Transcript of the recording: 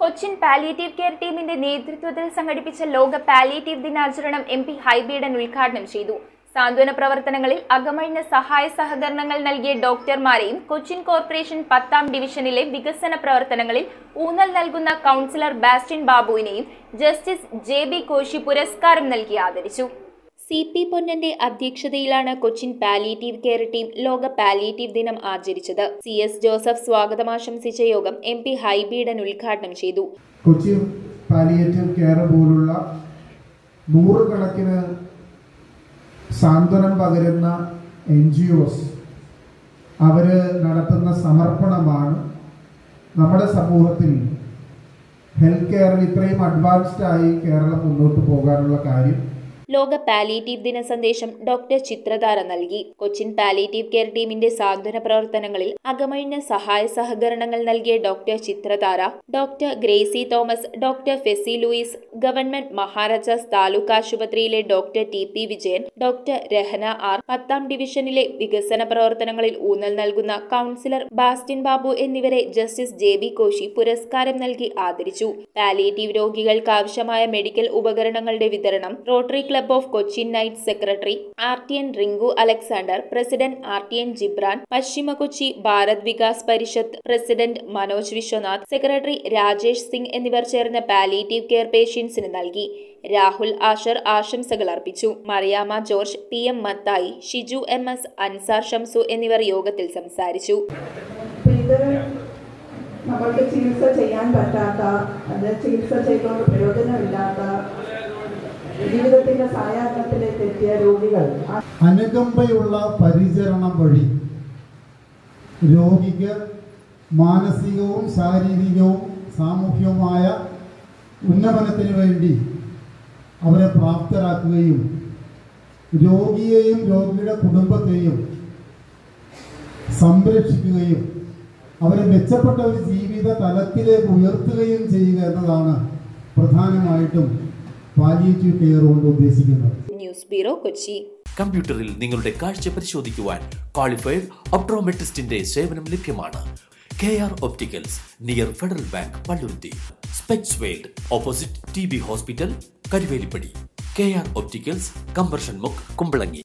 Cochin palliative care ടീമിന്റെ നേതൃത്വത്തിൽ സംഘടിപ്പിച്ച ലോക പാലിയേറ്റീവ് ദിനാചരണം എം പി ഹൈബീഡൻ ഉദ്ഘാടനം ചെയ്തു സാന്ത്വന പ്രവർത്തനങ്ങളിൽ അകമഴിഞ്ഞ സഹായ സഹകരണങ്ങൾ നൽകിയ ഡോക്ടർമാരെയും കൊച്ചിൻ കോർപ്പറേഷൻ പത്താം ഡിവിഷനിലെ വികസന പ്രവർത്തനങ്ങളിൽ ഊന്നൽ നൽകുന്ന കൗൺസിലർ ബാസ്റ്റിൻ ബാബുവിനെയും ജസ്റ്റിസ് ജെ ബി കോശി പുരസ്കാരം നൽകി ആദരിച്ചു സി പി പൊന്നന്റെ അധ്യക്ഷതയിലാണ് കൊച്ചിൻ പാലിയേറ്റീവ് കെയർ ടീം ലോക പാലിയേറ്റീവ് ദിനം ആചരിച്ചത് സി എസ് ജോസഫ് സ്വാഗതം ആശംസിച്ച യോഗം എം പി ഹൈബീഡൻ ഉദ്ഘാടനം ചെയ്തു കൊച്ചി പാലിയേറ്റീവ് കെയർ പോലുള്ള നൂറുകണക്കിന് സാന്ത്വനം പകരുന്ന എൻ ജി ഒസ് അവർ നടത്തുന്ന സമർപ്പണമാണ് നമ്മുടെ സമൂഹത്തിൽ ഹെൽത്ത് കെയറിൽ ഇത്രയും അഡ്വാൻസ്ഡ് ആയി കേരളം മുന്നോട്ട് പോകാനുള്ള കാര്യം ലോക പാലിയേറ്റീവ് ദിന സന്ദേശം ഡോക്ടർ ചിത്രധാര നൽകി കൊച്ചിൻ പാലിയേറ്റീവ് കെയർ ടീമിന്റെ സാന്ത്വന പ്രവർത്തനങ്ങളിൽ അകമഴിഞ്ഞ സഹായ സഹകരണങ്ങൾ നൽകിയ doctor Chithradhara doctor Gracy Thomas doctor Fessy Louis government Maharajas taluk ആശുപത്രിയിലെ doctor T P Vijayan doctor Rahana R പത്താം ഡിവിഷനിലെ വികസന പ്രവർത്തനങ്ങളിൽ ഊന്നൽ നൽകുന്ന കൗൺസിലർ ബാസ്റ്റിൻ ബാബു എന്നിവരെ ജസ്റ്റിസ് ജെ ബി കോശി പുരസ്കാരം നൽകി ആദരിച്ചു പാലിയേറ്റീവ് രോഗികൾക്ക് ആവശ്യമായ മെഡിക്കൽ ഉപകരണങ്ങളുടെ വിതരണം rotary club of Cochin night secretary R T N Rinku Alexander president R T N Jibran Paschima Kochi Bharat Vikas Parishad president Manoj Vishwanath secretary Rajesh Singh എന്നിവർ ചേർന്ന് പാലിയേറ്റീവ് കെയർ പേഷ്യൻസിന് നൽകി രാഹുൽ ആഷർ ആശംസകൾ അർപ്പിച്ചു Mariyama George P M Mathai Shiju M S Ansar Shamsu എന്നിവർ യോഗത്തിൽ സംസാരിച്ചു അപ്പൊ ഇത് നമ്മൾക്ക് ചികിത്സ ചെയ്യാൻ പറ്റാത്ത അത് ചികിത്സ ചെയ്തുകൊണ്ട് പ്രയോജനമില്ലാത്ത ജീവിതത്തിന്റെ സായാഹ്നത്തിലേക്ക് എത്തിയ രോഗികൾ ആ അനുകമ്പയുള്ള പരിചരണം വഴി രോഗിക്ക് മാനസികവും ശാരീരികവും സാമൂഹ്യവുമായ ഉന്നമനത്തിന് വേണ്ടി അവരെ പ്രാപ്തരാക്കുകയും രോഗിയെയും രോഗിയുടെ കുടുംബത്തെയും സംരക്ഷിക്കുകയും അവരെ മെച്ചപ്പെട്ട ഒരു ജീവിത തലത്തിലേക്ക് ഉയർത്തുകയും ചെയ്യുക എന്നതാണ് പ്രധാനമായിട്ടും പാലിയേറ്റീവ് കെയർ കൊണ്ട് ഉദ്ദേശിക്കുന്നത് ന്യൂസ് ബ്യൂറോ കൊച്ചി കമ്പ്യൂട്ടറിൽ നിങ്ങളുടെ കാഴ്ച പരിശോധിക്കുവാൻ ക്വാളിഫൈഡ് ഒപ്ട്രോമെട്രിസ്റ്റിന്റെ സേവനം ലഭ്യമാണ് K R opticals near Federal Bank Palluruthy specs world opposite T B hospital Karuvelippady K R opticals കമ്പർഷൻ മുക്ക് കുമ്പളങ്ങി